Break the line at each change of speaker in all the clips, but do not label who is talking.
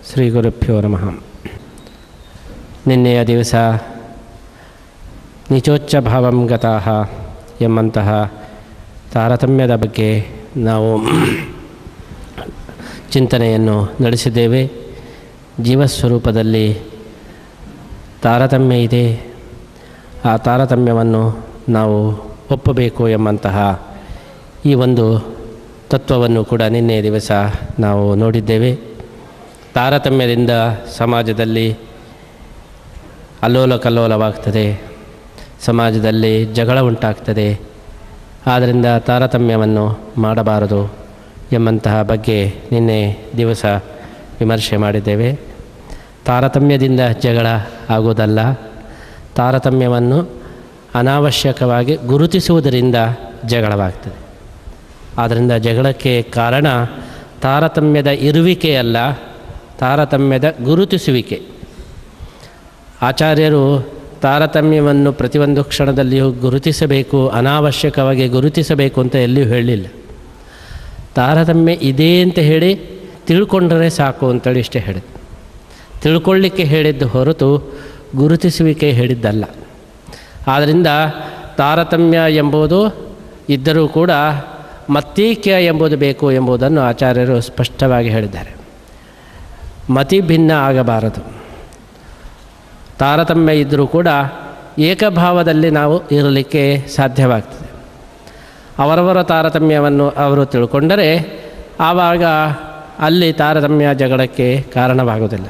ಶ್ರೀ ಗುರುಭ್ಯೋ ನಮಃ ನಿನ್ನೆಯ ದಿವಸ ನಿಚೋಚ್ಚ ಭಾವಂ ಗತಾಹ ಎಂಬಂತಹ ತಾರತಮ್ಯದ ಬಗ್ಗೆ ನಾವು ಚಿಂತನೆಯನ್ನು ನಡೆಸಿದ್ದೇವೆ ಜೀವಸ್ವರೂಪದಲ್ಲಿ ತಾರತಮ್ಯ ಇದೆ ಆ ತಾರತಮ್ಯವನ್ನು ನಾವು ಒಪ್ಪಬೇಕು ಎಂಬಂತಹ ಈ ಒಂದು ತತ್ವವನ್ನು ಕೂಡ ನಿನ್ನೆಯ ದಿವಸ ನಾವು ನೋಡಿದ್ದೇವೆ ತಾರತಮ್ಯದಿಂದ ಸಮಾಜದಲ್ಲಿ ಅಲ್ಲೋಲ ಕಲ್ಲೋಲವಾಗ್ತದೆ ಸಮಾಜದಲ್ಲಿ ಜಗಳ ಉಂಟಾಗ್ತದೆ ಆದ್ದರಿಂದ ತಾರತಮ್ಯವನ್ನು ಮಾಡಬಾರದು ಎಂಬಂತಹ ಬಗ್ಗೆ ನಿನ್ನೆ ದಿವಸ ವಿಮರ್ಶೆ ಮಾಡಿದ್ದೇವೆ ತಾರತಮ್ಯದಿಂದ ಜಗಳ ಆಗುವುದಲ್ಲ ತಾರತಮ್ಯವನ್ನು ಅನಾವಶ್ಯಕವಾಗಿ ಗುರುತಿಸುವುದರಿಂದ ಜಗಳವಾಗ್ತದೆ ಆದ್ದರಿಂದ ಜಗಳಕ್ಕೆ ಕಾರಣ ತಾರತಮ್ಯದ ಇರುವಿಕೆಯಲ್ಲ ತಾರತಮ್ಯದ ಗುರುತಿಸುವಿಕೆ ಆಚಾರ್ಯರು ತಾರತಮ್ಯವನ್ನು ಪ್ರತಿಯೊಂದು ಕ್ಷಣದಲ್ಲಿಯೂ ಗುರುತಿಸಬೇಕು ಅನಾವಶ್ಯಕವಾಗಿ ಗುರುತಿಸಬೇಕು ಅಂತ ಎಲ್ಲಿಯೂ ಹೇಳಲಿಲ್ಲ ತಾರತಮ್ಯ ಇದೆ ಅಂತ ಹೇಳಿ ತಿಳ್ಕೊಂಡ್ರೆ ಸಾಕು ಅಂತೇಳಿ ಇಷ್ಟೇ ಹೇಳಿದ್ದು ತಿಳ್ಕೊಳ್ಳಿಕ್ಕೆ ಹೇಳಿದ್ದು ಹೊರತು ಗುರುತಿಸುವಿಕೆ ಹೇಳಿದ್ದಲ್ಲ ಆದ್ದರಿಂದ ತಾರತಮ್ಯ ಎಂಬುದು ಇದ್ದರೂ ಕೂಡ ಮತೀಕ್ಯ ಎಂಬುದು ಬೇಕು ಎಂಬುದನ್ನು ಆಚಾರ್ಯರು ಸ್ಪಷ್ಟವಾಗಿ ಹೇಳಿದ್ದಾರೆ ಮತಿ ಭಿನ್ನ ಆಗಬಾರದು ತಾರತಮ್ಯ ಇದ್ದರೂ ಕೂಡ ಏಕಭಾವದಲ್ಲಿ ನಾವು ಇರಲಿಕ್ಕೆ ಸಾಧ್ಯವಾಗ್ತದೆ ಅವರವರ ತಾರತಮ್ಯವನ್ನು ಅವರು ತಿಳ್ಕೊಂಡರೆ ಆವಾಗ ಅಲ್ಲಿ ತಾರತಮ್ಯ ಜಗಳಕ್ಕೆ ಕಾರಣವಾಗುವುದಿಲ್ಲ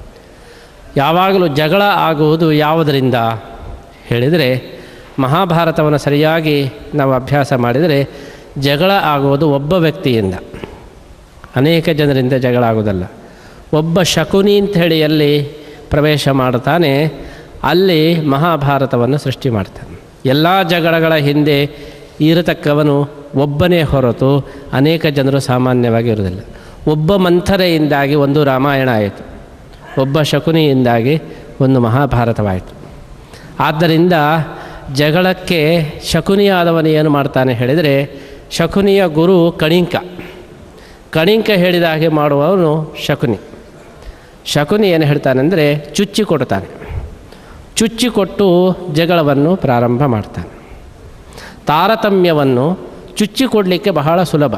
ಯಾವಾಗಲೂ ಜಗಳ ಆಗುವುದು ಯಾವುದರಿಂದ ಹೇಳಿದರೆ ಮಹಾಭಾರತವನ್ನು ಸರಿಯಾಗಿ ನಾವು ಅಭ್ಯಾಸ ಮಾಡಿದರೆ ಜಗಳ ಆಗುವುದು ಒಬ್ಬ ವ್ಯಕ್ತಿಯಿಂದ ಅನೇಕ ಜನರಿಂದ ಜಗಳ ಆಗುವುದಲ್ಲ ಒಬ್ಬ ಶಕುನಿ ಅಂತ ಹೇಳಿ ಅಲ್ಲಿ ಪ್ರವೇಶ ಮಾಡ್ತಾನೆ ಅಲ್ಲಿ ಮಹಾಭಾರತವನ್ನು ಸೃಷ್ಟಿ ಮಾಡ್ತಾನೆ ಎಲ್ಲ ಜಗಳಗಳ ಹಿಂದೆ ಇರತಕ್ಕವನು ಒಬ್ಬನೇ ಹೊರತು ಅನೇಕ ಜನರು ಸಾಮಾನ್ಯವಾಗಿ ಇರುವುದಿಲ್ಲ ಒಬ್ಬ ಮಂಥರೆಯಿಂದಾಗಿ ಒಂದು ರಾಮಾಯಣ ಆಯಿತು ಒಬ್ಬ ಶಕುನಿಯಿಂದಾಗಿ ಒಂದು ಮಹಾಭಾರತವಾಯಿತು ಆದ್ದರಿಂದ ಜಗಳಕ್ಕೆ ಶಕುನಿಯಾದವನು ಏನು ಮಾಡ್ತಾನೆ ಹೇಳಿದರೆ ಶಕುನಿಯ ಗುರು ಕಣಿಂಕ ಕಣಿಂಕ ಹೇಳಿದ ಹಾಗೆ ಮಾಡುವವನು ಶಕುನಿ ಶಕುನಿ ಏನು ಹೇಳ್ತಾನೆಂದರೆ ಚುಚ್ಚಿ ಕೊಡ್ತಾನೆ ಚುಚ್ಚಿ ಕೊಟ್ಟು ಜಗಳವನ್ನು ಪ್ರಾರಂಭ ಮಾಡ್ತಾನೆ ತಾರತಮ್ಯವನ್ನು ಚುಚ್ಚಿ ಕೊಡಲಿಕ್ಕೆ ಬಹಳ ಸುಲಭ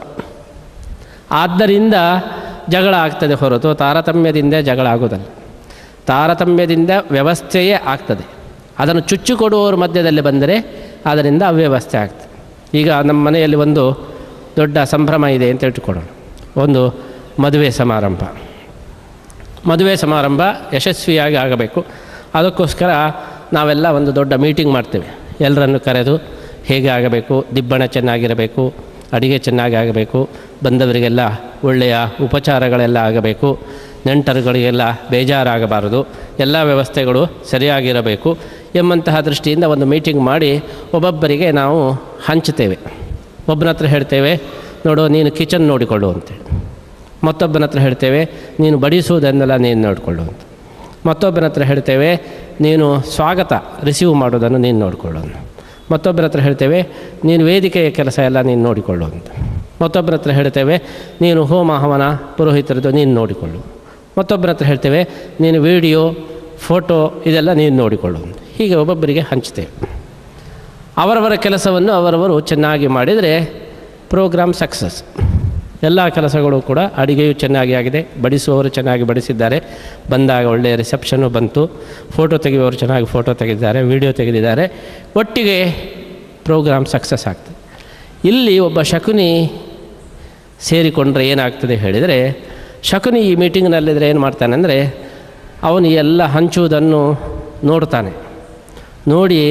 ಆದ್ದರಿಂದ ಜಗಳ ಆಗ್ತದೆ ಹೊರತು ತಾರತಮ್ಯದಿಂದ ಜಗಳ ಆಗೋದಲ್ಲ ತಾರತಮ್ಯದಿಂದ ವ್ಯವಸ್ಥೆಯೇ ಆಗ್ತದೆ ಅದನ್ನು ಚುಚ್ಚಿ ಕೊಡುವವರ ಮಧ್ಯದಲ್ಲಿ ಬಂದರೆ ಅದರಿಂದ ಅವ್ಯವಸ್ಥೆ ಆಗ್ತದೆ ಈಗ ನಮ್ಮ ಮನೆಯಲ್ಲಿ ಒಂದು ದೊಡ್ಡ ಸಂಭ್ರಮ ಇದೆ ಅಂತ ಇಟ್ಟುಕೊಳ್ಳೋಣ ಒಂದು ಮದುವೆ ಸಮಾರಂಭ ಮದುವೆ ಸಮಾರಂಭ ಯಶಸ್ವಿಯಾಗಿ ಆಗಬೇಕು ಅದಕ್ಕೋಸ್ಕರ ನಾವೆಲ್ಲ ಒಂದು ದೊಡ್ಡ ಮೀಟಿಂಗ್ ಮಾಡ್ತೇವೆ ಎಲ್ಲರನ್ನು ಕರೆದು ಹೇಗೆ ಆಗಬೇಕು ದಿಬ್ಬಣ ಚೆನ್ನಾಗಿರಬೇಕು ಅಡಿಗೆ ಚೆನ್ನಾಗಿ ಆಗಬೇಕು ಬಂದವರಿಗೆಲ್ಲ ಒಳ್ಳೆಯ ಉಪಚಾರಗಳೆಲ್ಲ ಆಗಬೇಕು ನೆಂಟರುಗಳಿಗೆಲ್ಲ ಬೇಜಾರಾಗಬಾರದು ಎಲ್ಲ ವ್ಯವಸ್ಥೆಗಳು ಸರಿಯಾಗಿರಬೇಕು ಎಂಬಂತಹ ದೃಷ್ಟಿಯಿಂದ ಒಂದು ಮೀಟಿಂಗ್ ಮಾಡಿ ಒಬ್ಬೊಬ್ಬರಿಗೆ ನಾವು ಹಂಚ್ತೇವೆ ಒಬ್ಬನ ಹತ್ರ ಹೇಳ್ತೇವೆ ನೋಡು ನೀನು ಕಿಚನ್ ನೋಡಿಕೊಳ್ಳು ಅಂತೇಳಿ ಮತ್ತೊಬ್ಬನ ಹತ್ರ ಹೇಳ್ತೇವೆ ನೀನು ಬಡಿಸುವುದನ್ನೆಲ್ಲ ನೀನು ನೋಡಿಕೊಳ್ಳು ಅಂತ ಮತ್ತೊಬ್ಬನ ಹತ್ರ ಹೇಳ್ತೇವೆ ನೀನು ಸ್ವಾಗತ ರಿಸೀವ್ ಮಾಡೋದನ್ನು ನೀನು ನೋಡಿಕೊಳ್ಳು ಮತ್ತೊಬ್ಬರ ಹತ್ರ ಹೇಳ್ತೇವೆ ನೀನು ವೇದಿಕೆಯ ಕೆಲಸ ಎಲ್ಲ ನೀನು ನೋಡಿಕೊಳ್ಳು ಅಂತ ಮತ್ತೊಬ್ಬರ ಹತ್ರ ಹೇಳ್ತೇವೆ ನೀನು ಹೋಮ ಹವನ ಪುರೋಹಿತರದ್ದು ನೀನು ನೋಡಿಕೊಳ್ಳು ಮತ್ತೊಬ್ಬರ ಹತ್ರ ಹೇಳ್ತೇವೆ ನೀನು ವಿಡಿಯೋ ಫೋಟೋ ಇದೆಲ್ಲ ನೀನು ನೋಡಿಕೊಳ್ಳು ಹೀಗೆ ಒಬ್ಬೊಬ್ಬರಿಗೆ ಹಂಚ್ತೇವೆ ಅವರವರ ಕೆಲಸವನ್ನು ಅವರವರು ಚೆನ್ನಾಗಿ ಮಾಡಿದರೆ ಪ್ರೋಗ್ರಾಮ್ ಸಕ್ಸಸ್ ಎಲ್ಲ ಕೆಲಸಗಳು ಕೂಡ ಅಡುಗೆಯೂ ಚೆನ್ನಾಗಿ ಆಗಿದೆ ಬಡಿಸುವವರು ಚೆನ್ನಾಗಿ ಬಡಿಸಿದ್ದಾರೆ ಬಂದಾಗ ಒಳ್ಳೆಯ ರಿಸೆಪ್ಷನ್ನು ಬಂತು ಫೋಟೋ ತೆಗೆಯುವವರು ಚೆನ್ನಾಗಿ ಫೋಟೋ ತೆಗೆದಿದ್ದಾರೆ ವಿಡಿಯೋ ತೆಗೆದಿದ್ದಾರೆ ಒಟ್ಟಿಗೆ ಪ್ರೋಗ್ರಾಮ್ ಸಕ್ಸಸ್ ಆಗ್ತದೆ ಇಲ್ಲಿ ಒಬ್ಬ ಶಕುನಿ ಸೇರಿಕೊಂಡ್ರೆ ಏನಾಗ್ತದೆ ಹೇಳಿದರೆ ಶಕುನಿ ಈ ಮೀಟಿಂಗ್ನಲ್ಲಿದ್ದರೆ ಏನು ಮಾಡ್ತಾನೆ ಅಂದರೆ ಅವನು ಎಲ್ಲ ಹಂಚುವುದನ್ನು ನೋಡ್ತಾನೆ ನೋಡಿ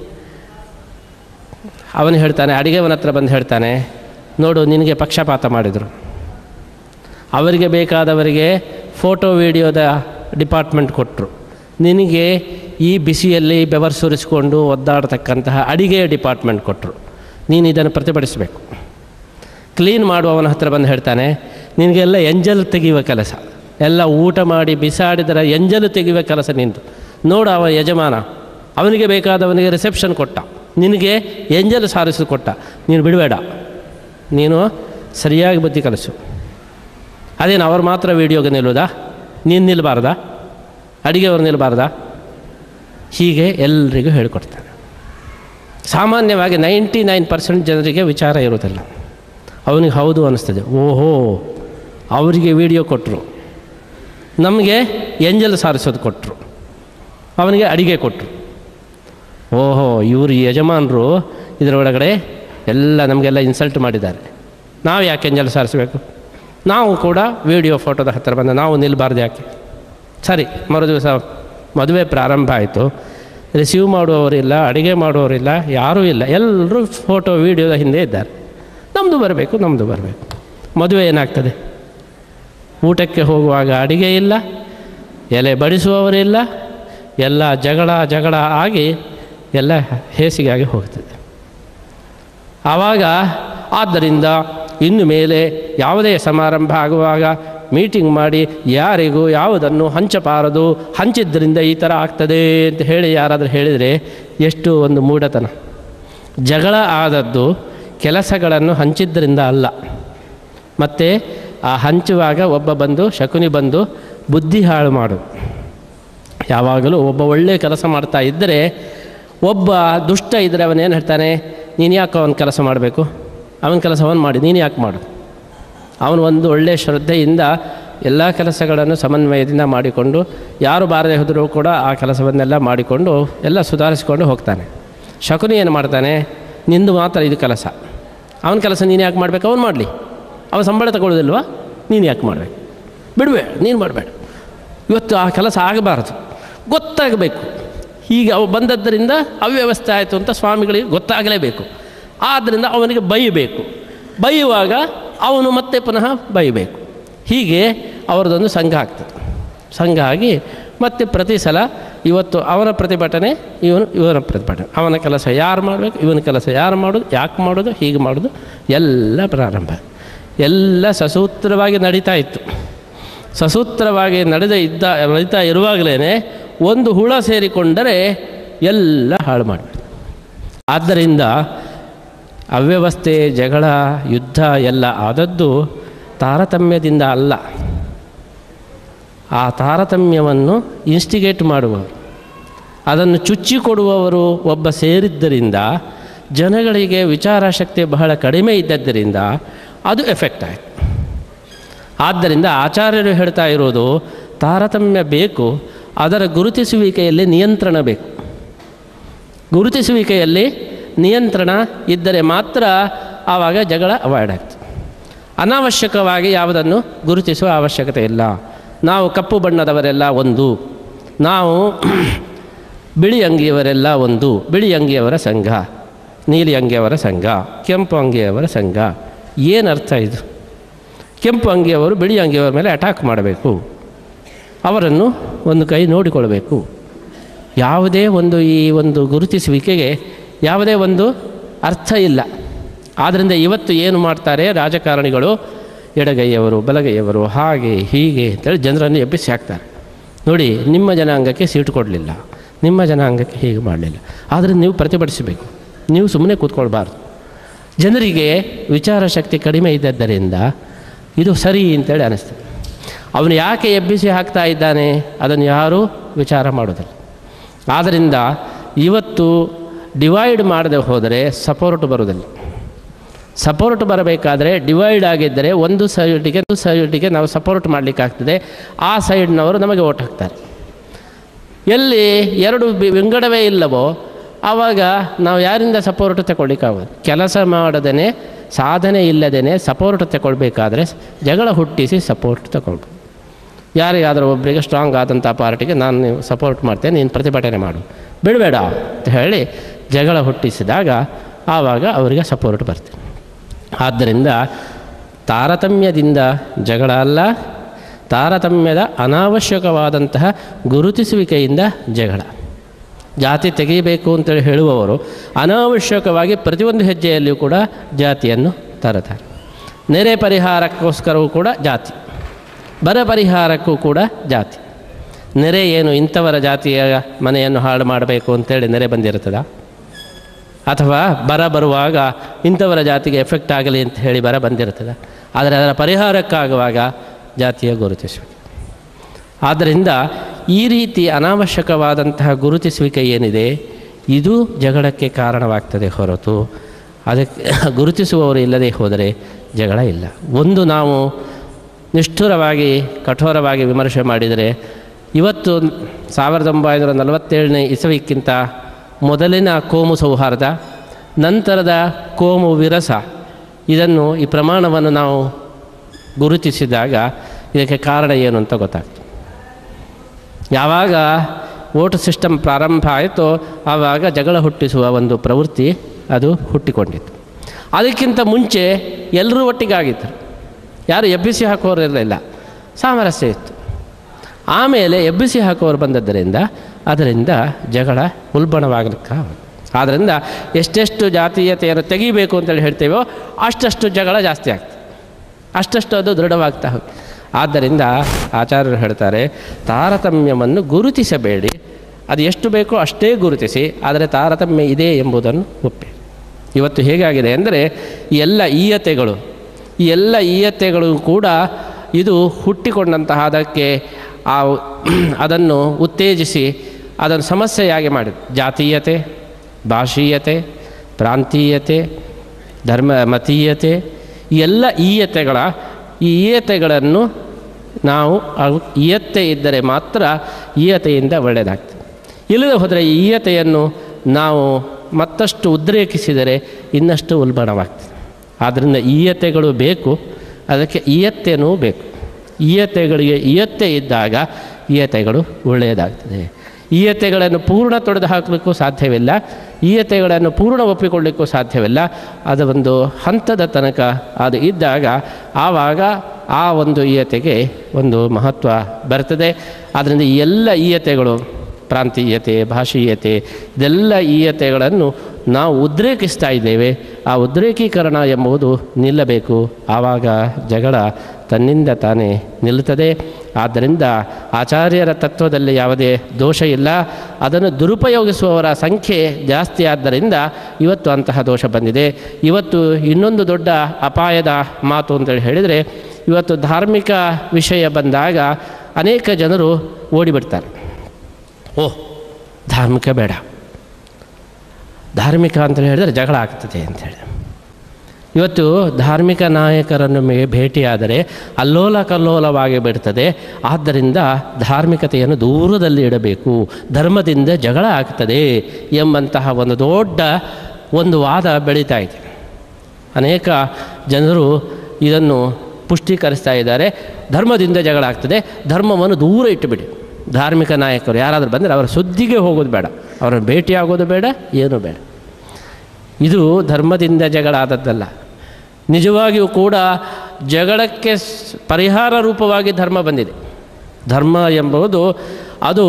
ಅವನು ಹೇಳ್ತಾನೆ ಅಡಿಗೆವನ ಹತ್ರ ಬಂದು ಹೇಳ್ತಾನೆ ನೋಡು ನಿನಗೆ ಪಕ್ಷಪಾತ ಮಾಡಿದರು ಅವರಿಗೆ ಬೇಕಾದವರಿಗೆ ಫೋಟೋ ವಿಡಿಯೋದ ಡಿಪಾರ್ಟ್ಮೆಂಟ್ ಕೊಟ್ಟರು ನಿನಗೆ ಈ ಬಿಸಿಯಲ್ಲಿ ಬೆವರು ಸುರಿಸ್ಕೊಂಡು ಒದ್ದಾಡ್ತಕ್ಕಂತಹ ಅಡಿಗೆಯ ಡಿಪಾರ್ಟ್ಮೆಂಟ್ ಕೊಟ್ಟರು ನೀನು ಇದನ್ನು ಪ್ರತಿಭಟಿಸಬೇಕು ಕ್ಲೀನ್ ಮಾಡುವವನ ಹತ್ರ ಬಂದು ಹೇಳ್ತಾನೆ ನಿನಗೆಲ್ಲ ಎಂಜಲ್ ತೆಗೆಯುವ ಕೆಲಸ ಎಲ್ಲ ಊಟ ಮಾಡಿ ಬಿಸಾಡಿದರ ಎಂಜಲು ತೆಗೆಯುವ ಕೆಲಸ ನಿಂತು ನೋಡು ಅವ ಯಜಮಾನ ಅವನಿಗೆ ಬೇಕಾದವನಿಗೆ ರಿಸೆಪ್ಷನ್ ಕೊಟ್ಟ ನಿನಗೆ ಎಂಜಲು ಸಾರಿಸಿ ಕೊಟ್ಟ ನೀನು ಬಿಡಬೇಡ ನೀನು ಸರಿಯಾಗಿ ಬುದ್ಧಿ ಕಲಿಸು ಅದೇನು ಅವ್ರು ಮಾತ್ರ ವೀಡಿಯೋಗೆ ನಿಲ್ಲುವುದಾ ನೀನು ನಿಲ್ಲಬಾರ್ದಾ ಅಡಿಗೆಯವ್ರು ನಿಲ್ಲಬಾರ್ದಾ ಹೀಗೆ ಎಲ್ರಿಗೂ ಹೇಳಿಕೊಡ್ತಾರೆ ಸಾಮಾನ್ಯವಾಗಿ ನೈಂಟಿ ನೈನ್ ಪರ್ಸೆಂಟ್ ಜನರಿಗೆ ವಿಚಾರ ಇರೋದಿಲ್ಲ ಅವನಿಗೆ ಹೌದು ಅನ್ನಿಸ್ತದೆ ಓಹೋ ಅವರಿಗೆ ವಿಡಿಯೋ ಕೊಟ್ಟರು ನಮಗೆ ಎಂಜಲ್ ಸಾರಿಸೋದು ಕೊಟ್ಟರು ಅವನಿಗೆ ಅಡಿಗೆ ಕೊಟ್ಟರು ಓಹೋ ಇವರು ಯಜಮಾನರು ಇದರೊಳಗಡೆ ಎಲ್ಲ ನಮಗೆಲ್ಲ ಇನ್ಸಲ್ಟ್ ಮಾಡಿದ್ದಾರೆ ನಾವು ಯಾಕೆ ಎಂಜಲ್ ಸಾರಿಸಬೇಕು ನಾವು ಕೂಡ ವಿಡಿಯೋ ಫೋಟೋದ ಹತ್ತಿರ ಬಂದ ನಾವು ನಿಲ್ಲಬಾರ್ದು ಯಾಕೆ ಸರಿ ಮರು ದಿವಸ ಮದುವೆ ಪ್ರಾರಂಭ ಆಯಿತು ರಿಸೀವ್ ಮಾಡುವವರಿಲ್ಲ ಅಡುಗೆ ಮಾಡುವವರಿಲ್ಲ ಯಾರೂ ಇಲ್ಲ ಎಲ್ಲರೂ ಫೋಟೋ ವೀಡಿಯೋದ ಹಿಂದೆ ಇದ್ದಾರೆ ನಮ್ಮದು ಬರಬೇಕು ನಮ್ಮದು ಬರಬೇಕು ಮದುವೆ ಏನಾಗ್ತದೆ ಊಟಕ್ಕೆ ಹೋಗುವಾಗ ಅಡಿಗೆ ಇಲ್ಲ ಎಲೆ ಬಡಿಸುವವರಿಲ್ಲ ಎಲ್ಲ ಜಗಳ ಜಗಳ ಆಗಿ ಎಲ್ಲ ಹೇಸಿಗಾಗಿ ಹೋಗ್ತದೆ ಆವಾಗ ಆದ್ದರಿಂದ ಇನ್ನು ಮೇಲೆ ಯಾವುದೇ ಸಮಾರಂಭ ಆಗುವಾಗ ಮೀಟಿಂಗ್ ಮಾಡಿ ಯಾರಿಗೂ ಯಾವುದನ್ನು ಹಂಚಬಾರದು ಹಂಚಿದ್ದರಿಂದ ಈ ಥರ ಆಗ್ತದೆ ಅಂತ ಹೇಳಿ ಯಾರಾದರೂ ಹೇಳಿದರೆ ಎಷ್ಟು ಒಂದು ಮೂಢತನ ಜಗಳ ಆದದ್ದು ಕೆಲಸಗಳನ್ನು ಹಂಚಿದ್ದರಿಂದ ಅಲ್ಲ ಮತ್ತು ಆ ಹಂಚುವಾಗ ಒಬ್ಬ ಬಂದು ಶಕುನಿ ಬಂದು ಬುದ್ಧಿ ಹಾಳು ಮಾಡು ಯಾವಾಗಲೂ ಒಬ್ಬ ಒಳ್ಳೆಯ ಕೆಲಸ ಮಾಡ್ತಾ ಇದ್ದರೆ ಒಬ್ಬ ದುಷ್ಟ ಇದ್ದರೆ ಅವನೇನು ಹೇಳ್ತಾನೆ ನೀನು ಯಾಕೆ ಅವನ ಕೆಲಸ ಮಾಡಬೇಕು ಅವನ ಕೆಲಸವನ್ನು ಮಾಡಿ ನೀನು ಯಾಕೆ ಮಾಡು ಅವನು ಒಂದು ಒಳ್ಳೆಯ ಶ್ರದ್ಧೆಯಿಂದ ಎಲ್ಲ ಕೆಲಸಗಳನ್ನು ಸಮನ್ವಯದಿಂದ ಮಾಡಿಕೊಂಡು ಯಾರು ಬಾರದೆ ಹೋದರೂ ಕೂಡ ಆ ಕೆಲಸವನ್ನೆಲ್ಲ ಮಾಡಿಕೊಂಡು ಎಲ್ಲ ಸುಧಾರಿಸಿಕೊಂಡು ಹೋಗ್ತಾನೆ ಶಕುನಿ ಏನು ಮಾಡ್ತಾನೆ ನಿಂದು ಮಾತ್ರ ಇದು ಕೆಲಸ ಅವನ ಕೆಲಸ ನೀನು ಯಾಕೆ ಮಾಡಬೇಕು ಅವನು ಮಾಡಲಿ ಅವನ ಸಂಬಳ ತಗೊಳ್ಳೋದಿಲ್ವಾ ನೀನು ಯಾಕೆ ಮಾಡಬೇಕು ಬಿಡಬೇಡ ನೀನು ಮಾಡಬೇಡ ಇವತ್ತು ಆ ಕೆಲಸ ಆಗಬಾರದು ಗೊತ್ತಾಗಬೇಕು ಹೀಗೆ ಅವು ಬಂದದ್ದರಿಂದ ಅವ್ಯವಸ್ಥೆ ಆಯಿತು ಅಂತ ಸ್ವಾಮಿಗಳಿಗೆ ಗೊತ್ತಾಗಲೇಬೇಕು ಆದ್ದರಿಂದ ಅವನಿಗೆ ಬೈಯಬೇಕು ಬೈಯುವಾಗ ಅವನು ಮತ್ತೆ ಪುನಃ ಬೈಯಬೇಕು ಹೀಗೆ ಅವರದೊಂದು ಸಂಘ ಆಗ್ತದೆ ಸಂಘ ಆಗಿ ಮತ್ತೆ ಪ್ರತಿ ಸಲ ಇವತ್ತು ಅವನ ಪ್ರತಿಭಟನೆ ಇವನು ಇವನ ಪ್ರತಿಭಟನೆ ಅವನ ಕೆಲಸ ಯಾರು ಮಾಡಬೇಕು ಇವನ ಕೆಲಸ ಯಾರು ಮಾಡೋದು ಯಾಕೆ ಮಾಡೋದು ಹೀಗೆ ಮಾಡೋದು ಎಲ್ಲ ಪ್ರಾರಂಭ ಎಲ್ಲ ಸಸೂತ್ರವಾಗಿ ನಡೀತಾ ಇತ್ತು ಸಸೂತ್ರವಾಗಿ ನಡೆದ ಇದ್ದ ನಡೀತಾ ಇರುವಾಗಲೇ ಒಂದು ಹುಳ ಸೇರಿಕೊಂಡರೆ ಎಲ್ಲ ಹಾಳು ಮಾಡಬೇಕು ಆದ್ದರಿಂದ ಅವ್ಯವಸ್ಥೆ ಜಗಳ ಯುದ್ಧ ಎಲ್ಲ ಆದದ್ದು ತಾರತಮ್ಯದಿಂದ ಅಲ್ಲ ಆ ತಾರತಮ್ಯವನ್ನು ಇನ್ಸ್ಟಿಗೇಟ್ ಮಾಡುವವರು ಅದನ್ನು ಚುಚ್ಚಿಕೊಡುವವರು ಒಬ್ಬ ಸೇರಿದ್ದರಿಂದ ಜನಗಳಿಗೆ ವಿಚಾರ ಶಕ್ತಿ ಬಹಳ ಕಡಿಮೆ ಇದ್ದದ್ದರಿಂದ ಅದು ಎಫೆಕ್ಟ್ ಆಯಿತು ಆದ್ದರಿಂದ ಆಚಾರ್ಯರು ಹೇಳ್ತಾ ಇರೋದು ತಾರತಮ್ಯ ಬೇಕು ಅದರ ಗುರುತಿಸುವಿಕೆಯಲ್ಲಿ ನಿಯಂತ್ರಣ ಬೇಕು ಗುರುತಿಸುವಿಕೆಯಲ್ಲಿ ನಿಯಂತ್ರಣ ಇದ್ದರೆ ಮಾತ್ರ ಆವಾಗ ಜಗಳ ಅವಾಯ್ಡ್ ಆಗ್ತದೆ ಅನಾವಶ್ಯಕವಾಗಿ ಯಾವುದನ್ನು ಗುರುತಿಸುವ ಅವಶ್ಯಕತೆ ಇಲ್ಲ ನಾವು ಕಪ್ಪು ಬಣ್ಣದವರೆಲ್ಲ ಒಂದು ನಾವು ಬಿಳಿ ಅಂಗಿಯವರೆಲ್ಲ ಒಂದು ಬಿಳಿ ಅಂಗಿಯವರ ಸಂಘ ನೀಲಿ ಅಂಗಿಯವರ ಸಂಘ ಕೆಂಪು ಅಂಗಿಯವರ ಸಂಘ ಏನರ್ಥ ಇದು ಕೆಂಪು ಅಂಗಿಯವರು ಬಿಳಿ ಅಂಗಿಯವರ ಮೇಲೆ ಅಟ್ಯಾಕ್ ಮಾಡಬೇಕು ಅವರನ್ನು ಒಂದು ಕೈ ನೋಡಿಕೊಳ್ಬೇಕು ಯಾವುದೇ ಒಂದು ಈ ಒಂದು ಗುರುತಿಸುವಿಕೆಗೆ ಯಾವುದೇ ಒಂದು ಅರ್ಥ ಇಲ್ಲ ಆದ್ದರಿಂದ ಇವತ್ತು ಏನು ಮಾಡ್ತಾರೆ ರಾಜಕಾರಣಿಗಳು ಎಡಗೈಯವರು ಬಲಗೈಯವರು ಹಾಗೆ ಹೀಗೆ ಅಂತೇಳಿ ಜನರನ್ನು ಎಬ್ಬಿಸಿ ಹಾಕ್ತಾರೆ ನೋಡಿ ನಿಮ್ಮ ಜನಾಂಗಕ್ಕೆ ಸೀಟು ಕೊಡಲಿಲ್ಲ ನಿಮ್ಮ ಜನಾಂಗಕ್ಕೆ ಹೀಗೆ ಮಾಡಲಿಲ್ಲ ಆದರೆ ನೀವು ಪ್ರತಿಭಟಿಸಬೇಕು ನೀವು ಸುಮ್ಮನೆ ಕೂತ್ಕೊಳ್ಬಾರ್ದು ಜನರಿಗೆ ವಿಚಾರ ಶಕ್ತಿ ಕಡಿಮೆ ಇದ್ದದ್ದರಿಂದ ಇದು ಸರಿ ಅಂತೇಳಿ ಅನ್ನಿಸ್ತದೆ ಅವನು ಯಾಕೆ ಎಬ್ಬಿಸಿ ಹಾಕ್ತಾ ಇದ್ದಾನೆ ಅದನ್ನು ಯಾರೂ ವಿಚಾರ ಮಾಡೋದಿಲ್ಲ ಆದ್ದರಿಂದ ಇವತ್ತು ಡಿವೈಡ್ ಮಾಡದೆ ಹೋದರೆ ಸಪೋರ್ಟ್ ಬರೋದಿಲ್ಲ ಸಪೋರ್ಟ್ ಬರಬೇಕಾದ್ರೆ ಡಿವೈಡ್ ಆಗಿದ್ದರೆ ಒಂದು ಸೈಡಿಗೆ ಒಂದು ಸೈಡಿಗೆ ನಾವು ಸಪೋರ್ಟ್ ಮಾಡಲಿಕ್ಕಾಗ್ತದೆ ಆ ಸೈಡ್ನವರು ನಮಗೆ ಓಟ್ ಹಾಕ್ತಾರೆ ಎಲ್ಲಿ ಎರಡು ಬಿ- ವಿಂಗಡವೇ ಇಲ್ಲವೋ ಆವಾಗ ನಾವು ಯಾರಿಂದ ಸಪೋರ್ಟ್ ತಗೊಳ್ಳಿಕ್ಕಾಗೋದು ಕೆಲಸ ಮಾಡದೇ ಸಾಧನೆ ಇಲ್ಲದೇ ಸಪೋರ್ಟ್ ತಗೊಳ್ಬೇಕಾದ್ರೆ ಜಗಳ ಹುಟ್ಟಿಸಿ ಸಪೋರ್ಟ್ ತಗೊಳ್ಬೇಕು ಯಾರಿಗಾದರೂ ಒಬ್ಬರಿಗೆ ಸ್ಟ್ರಾಂಗ್ ಆದಂಥ ಪಾರ್ಟಿಗೆ ನಾನು ನೀವು ಸಪೋರ್ಟ್ ಮಾಡ್ತೇನೆ ನೀನು ಪ್ರತಿಭಟನೆ ಮಾಡು ಬಿಡಬೇಡ ಅಂತ ಹೇಳಿ ಜಗಳ ಹುಟ್ಟಿಸಿದಾಗ ಆವಾಗ ಅವರಿಗೆ ಸಪೋರ್ಟ್ ಬರ್ತದೆ ಆದ್ದರಿಂದ ತಾರತಮ್ಯದಿಂದ ಜಗಳ ಅಲ್ಲ ತಾರತಮ್ಯದ ಅನಾವಶ್ಯಕವಾದಂತಹ ಗುರುತಿಸುವಿಕೆಯಿಂದ ಜಗಳ ಜಾತಿ ತೆಗೆಯಬೇಕು ಅಂತೇಳಿ ಹೇಳುವವರು ಅನಾವಶ್ಯಕವಾಗಿ ಪ್ರತಿಯೊಂದು ಹೆಜ್ಜೆಯಲ್ಲಿಯೂ ಕೂಡ ಜಾತಿಯನ್ನು ತರುತ್ತಾರೆ ನೆರೆ ಪರಿಹಾರಕ್ಕೋಸ್ಕರವೂ ಕೂಡ ಜಾತಿ ಬರ ಪರಿಹಾರಕ್ಕೂ ಕೂಡ ಜಾತಿ ನೆರೆ ಏನು ಇಂಥವರ ಜಾತಿಯ ಮನೆಯನ್ನು ಹಾಳು ಮಾಡಬೇಕು ಅಂತೇಳಿ ನೆರೆ ಬಂದಿರ್ತದ ಅಥವಾ ಬರ ಬರುವಾಗ ಇಂಥವರ ಜಾತಿಗೆ ಎಫೆಕ್ಟ್ ಆಗಲಿ ಅಂತ ಹೇಳಿ ಬರ ಬಂದಿರ್ತದೆ ಆದರೆ ಅದರ ಪರಿಹಾರಕ್ಕಾಗುವಾಗ ಜಾತಿಯ ಗುರುತಿಸುವಿಕೆ ಆದ್ದರಿಂದ ಈ ರೀತಿ ಅನಾವಶ್ಯಕವಾದಂತಹ ಗುರುತಿಸುವಿಕೆ ಏನಿದೆ ಇದು ಜಗಳಕ್ಕೆ ಕಾರಣವಾಗ್ತದೆ ಹೊರತು ಅದಕ್ಕೆ ಗುರುತಿಸುವವರು ಇಲ್ಲದೆ ಹೋದರೆ ಜಗಳ ಇಲ್ಲ ಒಂದು ನಾವು ನಿಷ್ಠುರವಾಗಿ ಕಠೋರವಾಗಿ ವಿಮರ್ಶೆ ಮಾಡಿದರೆ ಇವತ್ತು ಸಾವಿರದ ಒಂಬೈನೂರ ನಲವತ್ತೇಳನೇ ಇಸವಿಕ್ಕಿಂತ ಮೊದಲಿನ ಕೋಮು ಸೌಹಾರ್ದ ನಂತರದ ಕೋಮು ವಿರಸ ಇದನ್ನು ಈ ಪ್ರಮಾಣವನ್ನು ನಾವು ಗುರುತಿಸಿದಾಗ ಇದಕ್ಕೆ ಕಾರಣ ಏನು ಅಂತ ಗೊತ್ತಾಗ್ತದೆ ಯಾವಾಗ ವೋಟ್ ಸಿಸ್ಟಮ್ ಪ್ರಾರಂಭ ಆಯಿತೋ ಆವಾಗ ಜಗಳ ಹುಟ್ಟಿಸುವ ಒಂದು ಪ್ರವೃತ್ತಿ ಅದು ಹುಟ್ಟಿಕೊಂಡಿತ್ತು ಅದಕ್ಕಿಂತ ಮುಂಚೆ ಎಲ್ಲರೂ ಒಟ್ಟಿಗಾಗಿದ್ದರು ಯಾರು ಎಬ್ಬಿಸಿ ಹಾಕೋರು ಇರಲಿಲ್ಲ ಸಾಮರಸ್ಯ ಇತ್ತು ಆಮೇಲೆ ಎಬ್ಬಿಸಿ ಹಾಕೋರು ಬಂದದ್ದರಿಂದ ಅದರಿಂದ ಜಗಳ ಉಲ್ಬಣವಾಗಲಿಕ್ಕೆ ಆದ್ದರಿಂದ ಎಷ್ಟೆಷ್ಟು ಜಾತೀಯತೆಯನ್ನು ತೆಗಿಬೇಕು ಅಂತೇಳಿ ಹೇಳ್ತೇವೋ ಅಷ್ಟಷ್ಟು ಜಗಳ ಜಾಸ್ತಿ ಆಗ್ತದೆ ಅಷ್ಟಷ್ಟು ಅದು ದೃಢವಾಗ್ತಾ ಹೋಗುತ್ತೆ ಆದ್ದರಿಂದ ಆಚಾರ್ಯರು ಹೇಳ್ತಾರೆ ತಾರತಮ್ಯವನ್ನು ಗುರುತಿಸಬೇಡಿ ಅದು ಎಷ್ಟು ಬೇಕೋ ಅಷ್ಟೇ ಗುರುತಿಸಿ ಆದರೆ ತಾರತಮ್ಯ ಇದೆ ಎಂಬುದನ್ನು ಒಪ್ಪಿ ಇವತ್ತು ಹೇಗಾಗಿದೆ ಅಂದರೆ ಈ ಎಲ್ಲ ಈಯತೆಗಳು ಈ ಎಲ್ಲ ಈಯತೆಗಳು ಕೂಡ ಇದು ಹುಟ್ಟಿಕೊಂಡಂತಹ ಅದಕ್ಕೆ ಆ ಅದನ್ನು ಉತ್ತೇಜಿಸಿ ಅದನ್ನು ಸಮಸ್ಯೆಯಾಗಿ ಮಾಡಿದೆ ಜಾತೀಯತೆ ಭಾಷೀಯತೆ ಪ್ರಾಂತೀಯತೆ ಧರ್ಮ ಮತೀಯತೆ ಈ ಎಲ್ಲ ಈಯತೆಗಳ ಈ ಈಯತೆಗಳನ್ನು ನಾವು ಅವು ಈಯತೆ ಇದ್ದರೆ ಮಾತ್ರ ಈಯತೆಯಿಂದ ಒಳ್ಳೆಯದಾಗ್ತದೆ ಇಲ್ಲದೆ ಹೋದರೆ ಈ ಈಯತೆಯನ್ನು ನಾವು ಮತ್ತಷ್ಟು ಉದ್ರೇಕಿಸಿದರೆ ಇನ್ನಷ್ಟು ಉಲ್ಬಣವಾಗ್ತದೆ ಆದ್ದರಿಂದ ಈಯತೆಗಳು ಬೇಕು ಅದಕ್ಕೆ ಈಯತ್ತೆನೂ ಬೇಕು ಈಯತೆಗಳಿಗೆ ಈಯತ್ತೆ ಇದ್ದಾಗ ಈಯತೆಗಳು ಒಳ್ಳೆಯದಾಗ್ತದೆ ಈಯತೆಗಳನ್ನು ಪೂರ್ಣ ತೊಡೆದು ಹಾಕಲಿಕ್ಕೂ ಸಾಧ್ಯವಿಲ್ಲ ಈಯತೆಗಳನ್ನು ಪೂರ್ಣ ಒಪ್ಪಿಕೊಳ್ಳಿಕ್ಕೂ ಸಾಧ್ಯವಿಲ್ಲ ಅದು ಒಂದು ಹಂತದ ತನಕ ಅದು ಇದ್ದಾಗ ಆವಾಗ ಆ ಒಂದು ಈಯತೆಗೆ ಒಂದು ಮಹತ್ವ ಬರ್ತದೆ ಆದ್ದರಿಂದ ಈ ಎಲ್ಲ ಈಯತೆಗಳು ಪ್ರಾಂತೀಯತೆ ಭಾಷೀಯತೆ ಇದೆಲ್ಲ ಈಯತೆಗಳನ್ನು ನಾವು ಉದ್ರೇಕಿಸ್ತಾ ಇದ್ದೇವೆ ಆ ಉದ್ರೇಕೀಕರಣ ಎಂಬುದು ನಿಲ್ಲಬೇಕು ಆವಾಗ ಜಗಳ ತನ್ನಿಂದ ತಾನೇ ನಿಲ್ಲುತ್ತದೆ ಆದ್ದರಿಂದ ಆಚಾರ್ಯರ ತತ್ವದಲ್ಲಿ ಯಾವುದೇ ದೋಷ ಇಲ್ಲ ಅದನ್ನು ದುರುಪಯೋಗಿಸುವವರ ಸಂಖ್ಯೆ ಜಾಸ್ತಿ ಆದ್ದರಿಂದ ಇವತ್ತು ಅಂತಹ ದೋಷ ಬಂದಿದೆ ಇವತ್ತು ಇನ್ನೊಂದು ದೊಡ್ಡ ಅಪಾಯದ ಮಾತು ಅಂತೇಳಿ ಹೇಳಿದರೆ ಇವತ್ತು ಧಾರ್ಮಿಕ ವಿಷಯ ಬಂದಾಗ ಅನೇಕ ಜನರು ಓಡಿಬಿಡ್ತಾರೆ ಓಹ್ ಧಾರ್ಮಿಕ ಬೇಡ ಧಾರ್ಮಿಕ ಅಂತ ಹೇಳಿದರೆ ಜಗಳ ಆಗ್ತದೆ ಅಂಥೇಳಿ ಇವತ್ತು ಧಾರ್ಮಿಕ ನಾಯಕರನ್ನು ಮೇ ಭೇಟಿಯಾದರೆ ಅಲ್ಲೋಲ ಕಲ್ಲೋಲವಾಗಿ ಬಿಡ್ತದೆ ಆದ್ದರಿಂದ ಧಾರ್ಮಿಕತೆಯನ್ನು ದೂರದಲ್ಲಿ ಇಡಬೇಕು ಧರ್ಮದಿಂದ ಜಗಳ ಆಗ್ತದೆ ಎಂಬಂತಹ ಒಂದು ದೊಡ್ಡ ಒಂದು ವಾದ ಬೆಳೀತಾ ಇದೆ ಅನೇಕ ಜನರು ಇದನ್ನು ಪುಷ್ಟೀಕರಿಸ್ತಾ ಇದ್ದಾರೆ ಧರ್ಮದಿಂದ ಜಗಳ ಆಗ್ತದೆ ಧರ್ಮವನ್ನು ದೂರ ಇಟ್ಟುಬಿಡಿ ಧಾರ್ಮಿಕ ನಾಯಕರು ಯಾರಾದರೂ ಬಂದರೆ ಅವರ ಸುದ್ದಿಗೆ ಹೋಗೋದು ಬೇಡ ಅವರನ್ನು ಭೇಟಿಯಾಗೋದು ಬೇಡ ಏನೂ ಬೇಡ ಇದು ಧರ್ಮದಿಂದ ಜಗಳ ಆದದ್ದಲ್ಲ ನಿಜವಾಗಿಯೂ ಕೂಡ ಜಗಳಕ್ಕೆ ಸ್- ಪರಿಹಾರ ರೂಪವಾಗಿ ಧರ್ಮ ಬಂದಿದೆ ಧರ್ಮ ಎಂಬುದು ಅದು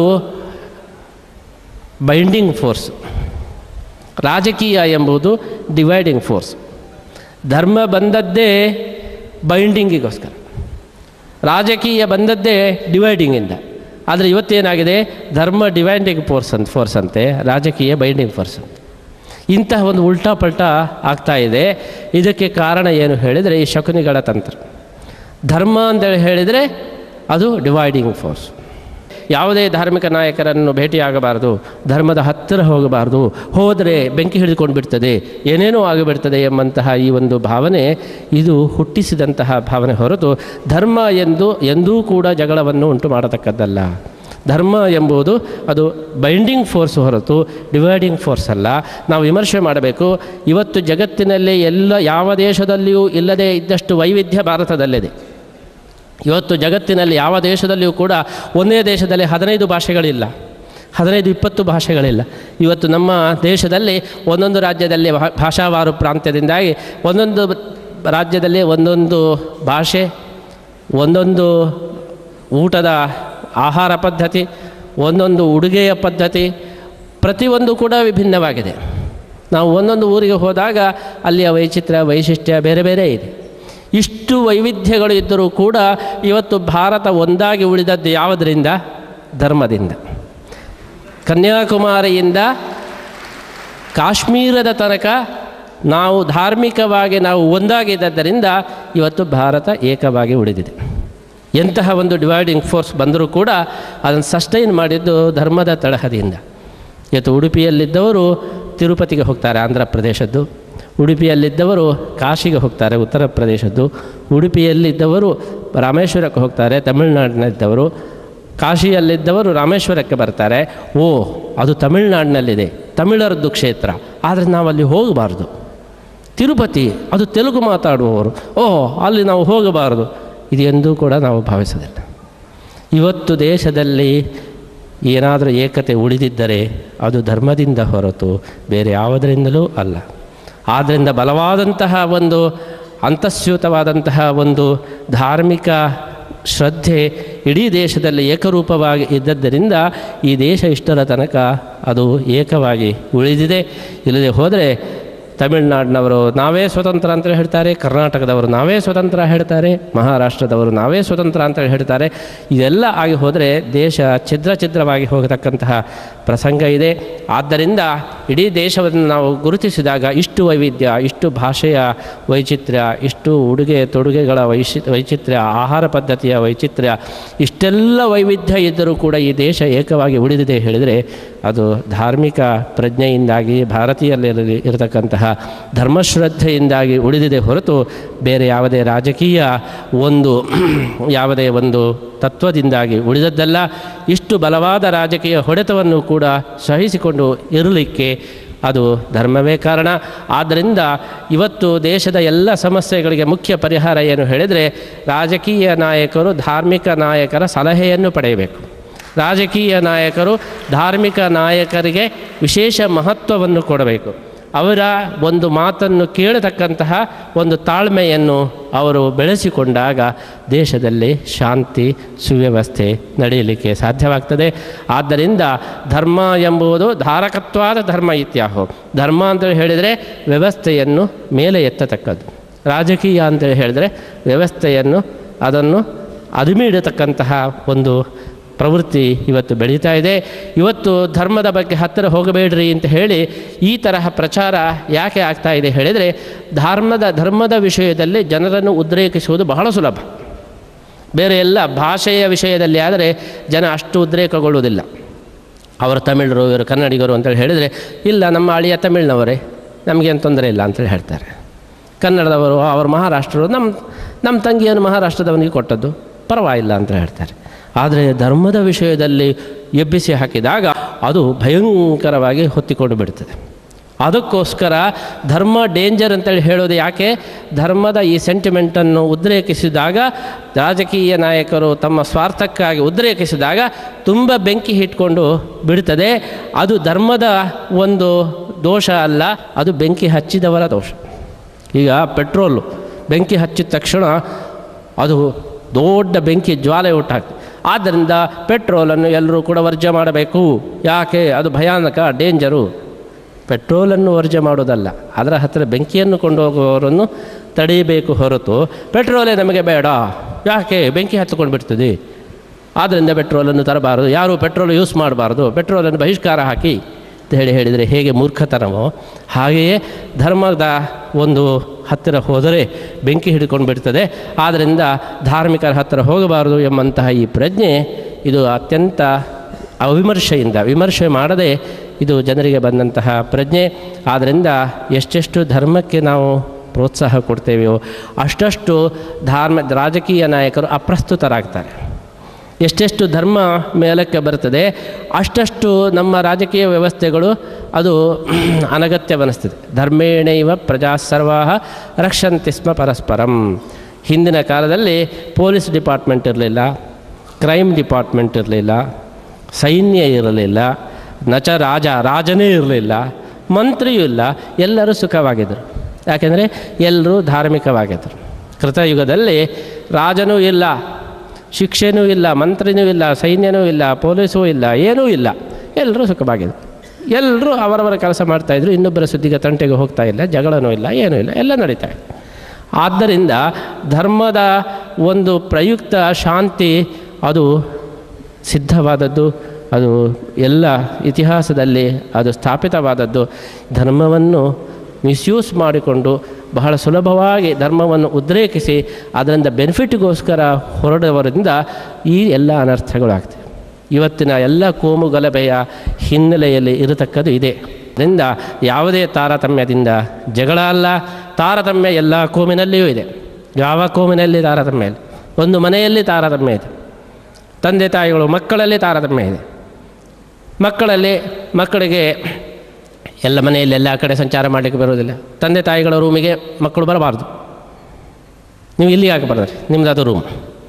ಬೈಂಡಿಂಗ್ ಫೋರ್ಸ್ ರಾಜಕೀಯ ಎಂಬುದು ಡಿವೈಡಿಂಗ್ ಫೋರ್ಸ್ ಧರ್ಮ ಬಂದದ್ದೇ ಬೈಂಡಿಂಗಿಗೋಸ್ಕರ ರಾಜಕೀಯ ಬಂದದ್ದೇ ಡಿವೈಡಿಂಗಿಂದ ಆದರೆ ಇವತ್ತೇನಾಗಿದೆ ಧರ್ಮ ಡಿವೈಡಿಂಗ್ ಫೋರ್ಸ್ ಅಂತ ಫೋರ್ಸ್ ಅಂತೆ ರಾಜಕೀಯ ಬೈಂಡಿಂಗ್ ಫೋರ್ಸ್ ಅಂತ ಇಂತಹ ಒಂದು ಉಲ್ಟಾ ಪಲ್ಟಾ ಆಗ್ತಾ ಇದೆ ಇದಕ್ಕೆ ಕಾರಣ ಏನು ಹೇಳಿದರೆ ಈ ಶಕುನಿಗಳ ತಂತ್ರ ಧರ್ಮ ಅಂತೇಳಿ ಹೇಳಿದರೆ ಅದು ಡಿವೈಡಿಂಗ್ ಫೋರ್ಸ್ ಯಾವುದೇ ಧಾರ್ಮಿಕ ನಾಯಕರನ್ನು ಭೇಟಿಯಾಗಬಾರದು ಧರ್ಮದ ಹತ್ತಿರ ಹೋಗಬಾರದು ಹೋದರೆ ಬೆಂಕಿ ಹಿಡಿದುಕೊಂಡು ಬಿಡ್ತದೆ ಏನೇನೋ ಆಗಿಬಿಡ್ತದೆ ಎಂಬಂತಹ ಈ ಒಂದು ಭಾವನೆ ಇದು ಹುಟ್ಟಿಸಿದಂತಹ ಭಾವನೆ ಹೊರತು ಧರ್ಮ ಎಂದು ಎಂದೂ ಕೂಡ ಜಗಳವನ್ನು ಉಂಟು ಮಾಡತಕ್ಕದ್ದಲ್ಲ ಧರ್ಮ ಎಂಬುದು ಅದು ಬೈಂಡಿಂಗ್ ಫೋರ್ಸ್ ಹೊರತು ಡಿವೈಡಿಂಗ್ ಫೋರ್ಸ್ ಅಲ್ಲ ನಾವು ವಿಮರ್ಶೆ ಮಾಡಬೇಕು ಇವತ್ತು ಜಗತ್ತಿನಲ್ಲಿ ಎಲ್ಲ ಯಾವ ದೇಶದಲ್ಲಿಯೂ ಇಲ್ಲದೇ ಇದ್ದಷ್ಟು ವೈವಿಧ್ಯ ಭಾರತದಲ್ಲಿದೆ ಇವತ್ತು ಜಗತ್ತಿನಲ್ಲಿ ಯಾವ ದೇಶದಲ್ಲಿಯೂ ಕೂಡ ಒಂದೇ ದೇಶದಲ್ಲಿ ಹದಿನೈದು ಭಾಷೆಗಳಿಲ್ಲ ಹದಿನೈದು ಇಪ್ಪತ್ತು ಭಾಷೆಗಳಿಲ್ಲ ಇವತ್ತು ನಮ್ಮ ದೇಶದಲ್ಲಿ ಒಂದೊಂದು ರಾಜ್ಯದಲ್ಲಿ ಭಾ- ಭಾಷಾವಾರು ಪ್ರಾಂತ್ಯದಿಂದಾಗಿ ಒಂದೊಂದು ರಾಜ್ಯದಲ್ಲಿ ಒಂದೊಂದು ಭಾಷೆ ಒಂದೊಂದು ಊಟದ ಆಹಾರ ಪದ್ಧತಿ ಒಂದೊಂದು ಉಡುಗೆಯ ಪದ್ಧತಿ ಪ್ರತಿಯೊಂದು ಕೂಡ ವಿಭಿನ್ನವಾಗಿದೆ ನಾವು ಒಂದೊಂದು ಊರಿಗೆ ಹೋದಾಗ ಅಲ್ಲಿಯ ವೈಚಿತ್ರ್ಯ ವೈಶಿಷ್ಟ್ಯ ಬೇರೆ ಬೇರೆ ಇದೆ ಇಷ್ಟು ವೈವಿಧ್ಯಗಳು ಇದ್ದರೂ ಕೂಡ ಇವತ್ತು ಭಾರತ ಒಂದಾಗಿ ಉಳಿದದ್ದು ಯಾವುದರಿಂದ ಧರ್ಮದಿಂದ ಕನ್ಯಾಕುಮಾರಿಯಿಂದ ಕಾಶ್ಮೀರದ ತನಕ ನಾವು ಧಾರ್ಮಿಕವಾಗಿ ನಾವು ಒಂದಾಗಿದ್ದರಿಂದ ಇವತ್ತು ಭಾರತ ಏಕವಾಗಿ ಉಳಿದಿದೆ ಎಂತಹ ಒಂದು ಡಿವೈಡಿಂಗ್ ಫೋರ್ಸ್ ಬಂದರೂ ಕೂಡ ಅದನ್ನು ಸಸ್ಟೈನ್ ಮಾಡಿದ್ದು ಧರ್ಮದ ತಳಹದಿಯಿಂದ ಇವತ್ತು ಉಡುಪಿಯಲ್ಲಿದ್ದವರು ತಿರುಪತಿಗೆ ಹೋಗ್ತಾರೆ ಆಂಧ್ರ ಪ್ರದೇಶದ್ದು ಉಡುಪಿಯಲ್ಲಿದ್ದವರು ಕಾಶಿಗೆ ಹೋಗ್ತಾರೆ ಉತ್ತರ ಪ್ರದೇಶದ್ದು ಉಡುಪಿಯಲ್ಲಿದ್ದವರು ರಾಮೇಶ್ವರಕ್ಕೆ ಹೋಗ್ತಾರೆ ತಮಿಳುನಾಡಿನಲ್ಲಿದ್ದವರು ಕಾಶಿಯಲ್ಲಿದ್ದವರು ರಾಮೇಶ್ವರಕ್ಕೆ ಬರ್ತಾರೆ ಓ ಅದು ತಮಿಳುನಾಡಿನಲ್ಲಿದೆ ತಮಿಳರದ್ದು ಕ್ಷೇತ್ರ ಆದರೆ ನಾವಲ್ಲಿ ಹೋಗಬಾರ್ದು ತಿರುಪತಿ ಅದು ತೆಲುಗು ಮಾತಾಡುವವರು ಓಹ್ ಅಲ್ಲಿ ನಾವು ಹೋಗಬಾರದು ಇದು ಎಂದೂ ಕೂಡ ನಾವು ಭಾವಿಸೋದಿಲ್ಲ ಇವತ್ತು ದೇಶದಲ್ಲಿ ಏನಾದರೂ ಏಕತೆ ಉಳಿದಿದ್ದರೆ ಅದು ಧರ್ಮದಿಂದ ಹೊರತು ಬೇರೆ ಯಾವುದರಿಂದಲೂ ಅಲ್ಲ ಆದ್ದರಿಂದ ಬಲವಾದಂತಹ ಒಂದು ಅಂತಸ್ಯೂತವಾದಂತಹ ಒಂದು ಧಾರ್ಮಿಕ ಶ್ರದ್ಧೆ ಇಡೀ ದೇಶದಲ್ಲಿ ಏಕರೂಪವಾಗಿ ಇದ್ದದ್ದರಿಂದ ಈ ದೇಶ ಇಷ್ಟರ ತನಕ ಅದು ಏಕವಾಗಿ ಉಳಿದಿದೆ ಇಲ್ಲದೆ ಹೋದರೆ ತಮಿಳುನಾಡಿನವರು ನಾವೇ ಸ್ವತಂತ್ರ ಅಂತ ಹೇಳ್ತಾರೆ ಕರ್ನಾಟಕದವರು ನಾವೇ ಸ್ವತಂತ್ರ ಹೇಳ್ತಾರೆ ಮಹಾರಾಷ್ಟ್ರದವರು ನಾವೇ ಸ್ವತಂತ್ರ ಅಂತ ಹೇಳ್ತಾರೆ ಇದೆಲ್ಲ ಆಗಿ ಹೋದರೆ ದೇಶ ಛಿದ್ರ ಛಿದ್ರವಾಗಿ ಹೋಗತಕ್ಕಂತಹ ಪ್ರಸಂಗ ಇದೆ ಆದ್ದರಿಂದ ಇಡೀ ದೇಶವನ್ನು ನಾವು ಗುರುತಿಸಿದಾಗ ಇಷ್ಟು ವೈವಿಧ್ಯ ಇಷ್ಟು ಭಾಷೆಯ ವೈಚಿತ್ರ್ಯ ಇಷ್ಟು ಉಡುಗೆ ತೊಡುಗೆಗಳ ವೈಶಿ ವೈಚಿತ್ರ್ಯ ಆಹಾರ ಪದ್ಧತಿಯ ವೈಚಿತ್ರ್ಯ ಇಷ್ಟೆಲ್ಲ ವೈವಿಧ್ಯ ಇದ್ದರೂ ಕೂಡ ಈ ದೇಶ ಏಕವಾಗಿ ಉಳಿದಿದೆ ಹೇಳಿದರೆ ಅದು ಧಾರ್ಮಿಕ ಪ್ರಜ್ಞೆಯಿಂದಾಗಿ ಭಾರತೀಯರಲ್ಲಿ ಇರತಕ್ಕಂತಹ ಧರ್ಮಶ್ರದ್ಧೆಯಿಂದಾಗಿ ಉಳಿದಿದೆ ಹೊರತು ಬೇರೆ ಯಾವುದೇ ರಾಜಕೀಯ ಒಂದು ಯಾವುದೇ ಒಂದು ತತ್ವದಿಂದಾಗಿ ಉಳಿದದ್ದಲ್ಲ ಇಷ್ಟು ಬಲವಾದ ರಾಜಕೀಯ ಹೊಡೆತವನ್ನು ಕೂಡ ಸಹಿಸಿಕೊಂಡು ಇರಲಿಕ್ಕೆ ಅದು ಧರ್ಮವೇ ಕಾರಣ ಆದ್ದರಿಂದ ಇವತ್ತು ದೇಶದ ಎಲ್ಲ ಸಮಸ್ಯೆಗಳಿಗೆ ಮುಖ್ಯ ಪರಿಹಾರ ಏನು ಹೇಳಿದರೆ ರಾಜಕೀಯ ನಾಯಕರು ಧಾರ್ಮಿಕ ನಾಯಕರ ಸಲಹೆಯನ್ನು ಪಡೆಯಬೇಕು ರಾಜಕೀಯ ನಾಯಕರು ಧಾರ್ಮಿಕ ನಾಯಕರಿಗೆ ವಿಶೇಷ ಮಹತ್ವವನ್ನು ಕೊಡಬೇಕು ಅವರ ಒಂದು ಮಾತನ್ನು ಕೇಳತಕ್ಕಂತಹ ಒಂದು ತಾಳ್ಮೆಯನ್ನು ಅವರು ಬೆಳೆಸಿಕೊಂಡಾಗ ದೇಶದಲ್ಲಿ ಶಾಂತಿ ಸುವ್ಯವಸ್ಥೆ ನಡೆಯಲಿಕ್ಕೆ ಸಾಧ್ಯವಾಗ್ತದೆ ಆದ್ದರಿಂದ ಧರ್ಮ ಎಂಬುದು ಧಾರಕತ್ವಾದ ಧರ್ಮ ಇತ್ಯಾಹೋ ಧರ್ಮ ಅಂತ ಹೇಳಿದರೆ ವ್ಯವಸ್ಥೆಯನ್ನು ಮೇಲೆ ಎತ್ತತಕ್ಕದ್ದು ರಾಜಕೀಯ ಅಂತೇಳಿ ಹೇಳಿದರೆ ವ್ಯವಸ್ಥೆಯನ್ನು ಅದನ್ನು ಅದುಮಿಡತಕ್ಕಂತಹ ಒಂದು ಪ್ರವೃತ್ತಿ ಇವತ್ತು ಬೆಳೀತಾ ಇದೆ ಇವತ್ತು ಧರ್ಮದ ಬಗ್ಗೆ ಹತ್ತಿರ ಹೋಗಬೇಡ್ರಿ ಅಂತ ಹೇಳಿ ಈ ತರಹ ಪ್ರಚಾರ ಯಾಕೆ ಆಗ್ತಾ ಇದೆ ಹೇಳಿದರೆ ಧರ್ಮದ ಧರ್ಮದ ವಿಷಯದಲ್ಲಿ ಜನರನ್ನು ಉದ್ರೇಕಿಸುವುದು ಬಹಳ ಸುಲಭ ಬೇರೆ ಎಲ್ಲ ಭಾಷೆಯ ವಿಷಯದಲ್ಲಿ ಆದರೆ ಜನ ಅಷ್ಟು ಉದ್ರೇಕಗೊಳ್ಳುವುದಿಲ್ಲ ಅವರು ತಮಿಳರು ಇವರು ಕನ್ನಡಿಗರು ಅಂತೇಳಿ ಹೇಳಿದರೆ ಇಲ್ಲ ನಮ್ಮ ಅಳಿಯ ತಮಿಳ್ನವರೇ ನಮಗೇನು ತೊಂದರೆ ಇಲ್ಲ ಅಂತೇಳಿ ಹೇಳ್ತಾರೆ ಕನ್ನಡದವರು ಅವರು ಮಹಾರಾಷ್ಟ್ರರು ನಮ್ಮ ನಮ್ಮ ತಂಗಿಯನ್ನು ಮಹಾರಾಷ್ಟ್ರದವನಿಗೆ ಕೊಟ್ಟದ್ದು ಪರವಾಗಿಲ್ಲ ಅಂತ ಹೇಳ್ತಾರೆ ಆದರೆ ಧರ್ಮದ ವಿಷಯದಲ್ಲಿ ಎಬ್ಬಿಸಿ ಹಾಕಿದಾಗ ಅದು ಭಯಂಕರವಾಗಿ ಹೊತ್ತಿಕೊಂಡು ಬಿಡ್ತದೆ ಅದಕ್ಕೋಸ್ಕರ ಧರ್ಮ ಡೇಂಜರ್ ಅಂತೇಳಿ ಹೇಳೋದು ಯಾಕೆ ಧರ್ಮದ ಈ ಸೆಂಟಿಮೆಂಟನ್ನು ಉದ್ರೇಕಿಸಿದಾಗ ರಾಜಕೀಯ ನಾಯಕರು ತಮ್ಮ ಸ್ವಾರ್ಥಕ್ಕಾಗಿ ಉದ್ರೇಕಿಸಿದಾಗ ತುಂಬ ಬೆಂಕಿ ಇಟ್ಕೊಂಡು ಬಿಡ್ತದೆ ಅದು ಧರ್ಮದ ಒಂದು ದೋಷ ಅಲ್ಲ ಅದು ಬೆಂಕಿ ಹಚ್ಚಿದವರ ದೋಷ ಈಗ ಪೆಟ್ರೋಲು ಬೆಂಕಿ ಹಚ್ಚಿದ ತಕ್ಷಣ ಅದು ದೊಡ್ಡ ಬೆಂಕಿ ಜ್ವಾಲೆ ಉಂಟಾಗ್ತದೆ ಆದ್ದರಿಂದ ಪೆಟ್ರೋಲನ್ನು ಎಲ್ಲರೂ ಕೂಡ ವರ್ಜ್ಯ ಮಾಡಬೇಕು ಯಾಕೆ ಅದು ಭಯಾನಕ ಡೇಂಜರು ಪೆಟ್ರೋಲನ್ನು ವರ್ಜ್ಯ ಮಾಡೋದಲ್ಲ ಅದರ ಹತ್ತಿರ ಬೆಂಕಿಯನ್ನು ಕೊಂಡು ಹೋಗುವವರನ್ನು ತಡೆಯಬೇಕು ಹೊರತು ಪೆಟ್ರೋಲೇ ನಮಗೆ ಬೇಡ ಯಾಕೆ ಬೆಂಕಿ ಹತ್ತಿಕೊಂಡು ಬಿಡ್ತದೆ ಆದ್ದರಿಂದ ಪೆಟ್ರೋಲನ್ನು ತರಬಾರದು ಯಾರು ಪೆಟ್ರೋಲ್ ಯೂಸ್ ಮಾಡಬಾರ್ದು ಪೆಟ್ರೋಲನ್ನು ಬಹಿಷ್ಕಾರ ಹಾಕಿ ಅಂತ ಹೇಳಿ ಹೇಳಿದರೆ ಹೇಗೆ ಮೂರ್ಖತನವೋ ಹಾಗೆಯೇ ಧರ್ಮದ ಒಂದು ಹತ್ತಿರ ಹೋದರೆ ಬೆಂಕಿ ಹಿಡ್ಕೊಂಡು ಬಿಡ್ತದೆ ಆದ್ದರಿಂದ ಧಾರ್ಮಿಕರ ಹತ್ತಿರ ಹೋಗಬಾರದು ಎಂಬಂತಹ ಈ ಪ್ರಜ್ಞೆ ಇದು ಅತ್ಯಂತ ಅವಿಮರ್ಶೆಯಿಂದ ವಿಮರ್ಶೆ ಮಾಡದೆ ಇದು ಜನರಿಗೆ ಬಂದಂತಹ ಪ್ರಜ್ಞೆ ಆದ್ದರಿಂದ ಎಷ್ಟೆಷ್ಟು ಧರ್ಮಕ್ಕೆ ನಾವು ಪ್ರೋತ್ಸಾಹ ಕೊಡ್ತೇವೆಯೋ ಅಷ್ಟಷ್ಟು ಧಾರ್ಮ ರಾಜಕೀಯ ನಾಯಕರು ಅಪ್ರಸ್ತುತರಾಗ್ತಾರೆ ಎಷ್ಟೆಷ್ಟು ಧರ್ಮ ಮೇಲಕ್ಕೆ ಬರ್ತದೆ ಅಷ್ಟಷ್ಟು ನಮ್ಮ ರಾಜಕೀಯ ವ್ಯವಸ್ಥೆಗಳು ಅದು ಅನಗತ್ಯವನಿಸ್ತದೆ ಧರ್ಮೇಣೈವ ಪ್ರಜಾ ಸರ್ವಾಹ ರಕ್ಷಂತಿ ಸ್ಮ ಪರಸ್ಪರಂ ಹಿಂದಿನ ಕಾಲದಲ್ಲಿ ಪೊಲೀಸ್ ಡಿಪಾರ್ಟ್ಮೆಂಟ್ ಇರಲಿಲ್ಲ ಕ್ರೈಮ್ ಡಿಪಾರ್ಟ್ಮೆಂಟ್ ಇರಲಿಲ್ಲ ಸೈನ್ಯ ಇರಲಿಲ್ಲ ನಚ ರಾಜ ರಾಜನೇ ಇರಲಿಲ್ಲ ಮಂತ್ರಿಯೂ ಇಲ್ಲ ಎಲ್ಲರೂ ಸುಖವಾಗಿದ್ದರು ಯಾಕೆಂದರೆ ಎಲ್ಲರೂ ಧಾರ್ಮಿಕವಾಗಿದ್ದರು ಕೃತಯುಗದಲ್ಲಿ ರಾಜನೂ ಇಲ್ಲ ಶಿಕ್ಷೆನೂ ಇಲ್ಲ ಮಂತ್ರಿನೂ ಇಲ್ಲ ಸೈನ್ಯನೂ ಇಲ್ಲ ಪೊಲೀಸೂ ಇಲ್ಲ ಏನೂ ಇಲ್ಲ ಎಲ್ಲರೂ ಸುಖವಾಗಿದ್ರು ಎಲ್ಲರೂ ಅವರವರ ಕೆಲಸ ಮಾಡ್ತಾಯಿದ್ರು ಇನ್ನೊಬ್ಬರ ಸುದ್ದಿಗೆ ತಂಟೆಗೆ ಹೋಗ್ತಾ ಇಲ್ಲ ಜಗಳನೂ ಇಲ್ಲ ಏನೂ ಇಲ್ಲ ಎಲ್ಲ ನಡೀತಾ ಇದೆ ಆದ್ದರಿಂದ ಧರ್ಮದ ಒಂದು ಪ್ರಯುಕ್ತ ಶಾಂತಿ ಅದು ಸಿದ್ಧವಾದದ್ದು ಅದು ಎಲ್ಲ ಇತಿಹಾಸದಲ್ಲಿ ಅದು ಸ್ಥಾಪಿತವಾದದ್ದು ಧರ್ಮವನ್ನು ಮಿಸ್ಯೂಸ್ ಮಾಡಿಕೊಂಡು ಬಹಳ ಸುಲಭವಾಗಿ ಧರ್ಮವನ್ನು ಉದ್ರೇಕಿಸಿ ಅದರಿಂದ ಬೆನಿಫಿಟ್ಗೋಸ್ಕರ ಹೊರಡುವರಿಂದ ಈ ಎಲ್ಲ ಅನರ್ಥಗಳಾಗ್ತವೆ ಇವತ್ತಿನ ಎಲ್ಲ ಕೋಮು ಗಲಭೆಯ ಹಿನ್ನೆಲೆಯಲ್ಲಿ ಇರತಕ್ಕದ್ದು ಇದೆ ಅದರಿಂದ ಯಾವುದೇ ತಾರತಮ್ಯದಿಂದ ಜಗಳ ಅಲ್ಲ ತಾರತಮ್ಯ ಎಲ್ಲ ಕೋಮಿನಲ್ಲಿಯೂ ಇದೆ ಯಾವ ಕೋಮಿನಲ್ಲಿ ತಾರತಮ್ಯ ಇಲ್ಲ ಒಂದು ಮನೆಯಲ್ಲಿ ತಾರತಮ್ಯ ಇದೆ ತಂದೆ ತಾಯಿಗಳು ಮಕ್ಕಳಲ್ಲಿ ತಾರತಮ್ಯ ಇದೆ ಮಕ್ಕಳಲ್ಲಿ ಮಕ್ಕಳಿಗೆ ಎಲ್ಲ ಮನೆಯಲ್ಲಿ ಎಲ್ಲ ಕಡೆ ಸಂಚಾರ ಮಾಡಲಿಕ್ಕೆ ಬರೋದಿಲ್ಲ ತಂದೆ ತಾಯಿಗಳ ರೂಮಿಗೆ ಮಕ್ಕಳು ಬರಬಾರ್ದು ನೀವು ಇಲ್ಲಿ ಯಾಕೆ ಬರ್ತಾರೆ ನಿಮ್ದು ಅದು ರೂಮ್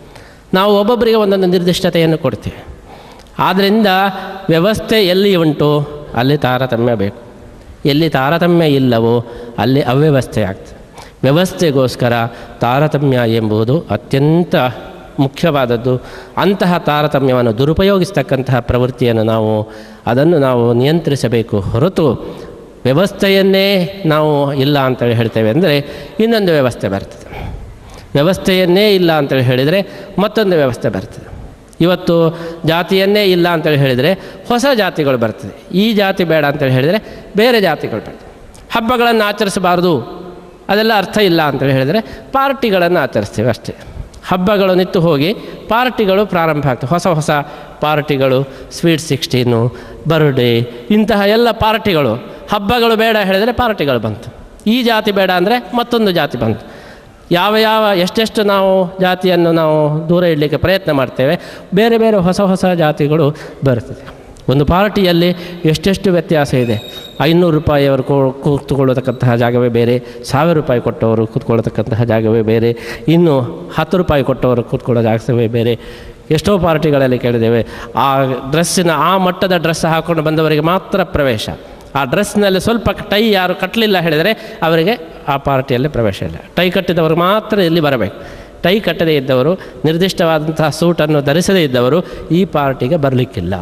ನಾವು ಒಬ್ಬೊಬ್ಬರಿಗೆ ಒಂದೊಂದು ನಿರ್ದಿಷ್ಟತೆಯನ್ನು ಕೊಡ್ತೀವಿ ಆದ್ದರಿಂದ ವ್ಯವಸ್ಥೆ ಎಲ್ಲಿ ಉಂಟು ಅಲ್ಲಿ ತಾರತಮ್ಯ ಬೇಕು ಎಲ್ಲಿ ತಾರತಮ್ಯ ಇಲ್ಲವೋ ಅಲ್ಲಿ ಅವ್ಯವಸ್ಥೆ ಆಗ್ತದೆ ವ್ಯವಸ್ಥೆಗೋಸ್ಕರ ತಾರತಮ್ಯ ಎಂಬುದು ಅತ್ಯಂತ ಮುಖ್ಯವಾದದ್ದು ಅಂತಹ ತಾರತಮ್ಯವನ್ನು ದುರುಪಯೋಗಿಸ್ತಕ್ಕಂತಹ ಪ್ರವೃತ್ತಿಯನ್ನು ನಾವು ಅದನ್ನು ನಾವು ನಿಯಂತ್ರಿಸಬೇಕು ಹೊರತು ವ್ಯವಸ್ಥೆಯನ್ನೇ ನಾವು ಇಲ್ಲ ಅಂತೇಳಿ ಹೇಳ್ತೇವೆ ಅಂದರೆ ಇನ್ನೊಂದು ವ್ಯವಸ್ಥೆ ಬರ್ತದೆ ವ್ಯವಸ್ಥೆಯನ್ನೇ ಇಲ್ಲ ಅಂತೇಳಿ ಹೇಳಿದರೆ ಮತ್ತೊಂದು ವ್ಯವಸ್ಥೆ ಬರ್ತದೆ ಇವತ್ತು ಜಾತಿಯನ್ನೇ ಇಲ್ಲ ಅಂತೇಳಿ ಹೇಳಿದರೆ ಹೊಸ ಜಾತಿಗಳು ಬರ್ತದೆ ಈ ಜಾತಿ ಬೇಡ ಅಂತೇಳಿ ಹೇಳಿದರೆ ಬೇರೆ ಜಾತಿಗಳು ಬರ್ತದೆ ಹಬ್ಬಗಳನ್ನು ಆಚರಿಸಬಾರ್ದು ಅದೆಲ್ಲ ಅರ್ಥ ಇಲ್ಲ ಅಂತೇಳಿ ಹೇಳಿದರೆ ಪಾರ್ಟಿಗಳನ್ನು ಆಚರಿಸ್ತೀವಿ ಅಷ್ಟೇ ಹಬ್ಬಗಳು ನಿತ್ತು ಹೋಗಿ ಪಾರ್ಟಿಗಳು ಪ್ರಾರಂಭ ಆಗ್ತವೆ ಹೊಸ ಹೊಸ ಪಾರ್ಟಿಗಳು ಸ್ವೀಟ್ ಸಿಕ್ಸ್ಟೀನು ಬರ್ಡೇ ಇಂತಹ ಎಲ್ಲ ಪಾರ್ಟಿಗಳು ಹಬ್ಬಗಳು ಬೇಡ ಹೇಳಿದರೆ ಪಾರ್ಟಿಗಳು ಬಂತು ಈ ಜಾತಿ ಬೇಡ ಅಂದರೆ ಮತ್ತೊಂದು ಜಾತಿ ಬಂತು ಯಾವ ಯಾವ ಎಷ್ಟೆಷ್ಟು ನಾವು ಜಾತಿಯನ್ನು ನಾವು ದೂರ ಇಡಲಿಕ್ಕೆ ಪ್ರಯತ್ನ ಮಾಡ್ತೇವೆ ಬೇರೆ ಬೇರೆ ಹೊಸ ಹೊಸ ಜಾತಿಗಳು ಬರ್ತದೆ ಒಂದು ಪಾರ್ಟಿಯಲ್ಲಿ ಎಷ್ಟೆಷ್ಟು ವ್ಯತ್ಯಾಸ ಇದೆ ಐನೂರು ರೂಪಾಯಿಯವರು ಕೂತ್ಕೊಳ್ಳತಕ್ಕಂತಹ ಜಾಗವೇ ಬೇರೆ ಸಾವಿರ ರೂಪಾಯಿ ಕೊಟ್ಟವರು ಕೂತ್ಕೊಳ್ಳತಕ್ಕಂತಹ ಜಾಗವೇ ಬೇರೆ ಇನ್ನು ಹತ್ತು ರೂಪಾಯಿ ಕೊಟ್ಟವರು ಕೂತ್ಕೊಳ್ಳೋ ಜಾಗವೇ ಬೇರೆ ಎಷ್ಟೋ ಪಾರ್ಟಿಗಳಲ್ಲಿ ಕೇಳಿದ್ದೇವೆ ಆ ಡ್ರೆಸ್ಸಿನ ಆ ಮಟ್ಟದ ಡ್ರೆಸ್ ಹಾಕ್ಕೊಂಡು ಬಂದವರಿಗೆ ಮಾತ್ರ ಪ್ರವೇಶ ಆ ಡ್ರೆಸ್ನಲ್ಲಿ ಸ್ವಲ್ಪ ಟೈ ಯಾರು ಕಟ್ಟಲಿಲ್ಲ ಹೇಳಿದರೆ ಅವರಿಗೆ ಆ ಪಾರ್ಟಿಯಲ್ಲಿ ಪ್ರವೇಶ ಇಲ್ಲ ಟೈ ಕಟ್ಟಿದವರು ಮಾತ್ರ ಇಲ್ಲಿ ಬರಬೇಕು ಟೈ ಕಟ್ಟದೇ ಇದ್ದವರು ನಿರ್ದಿಷ್ಟವಾದಂತಹ ಸೂಟನ್ನು ಧರಿಸದೇ ಇದ್ದವರು ಈ ಪಾರ್ಟಿಗೆ ಬರಲಿಕ್ಕಿಲ್ಲ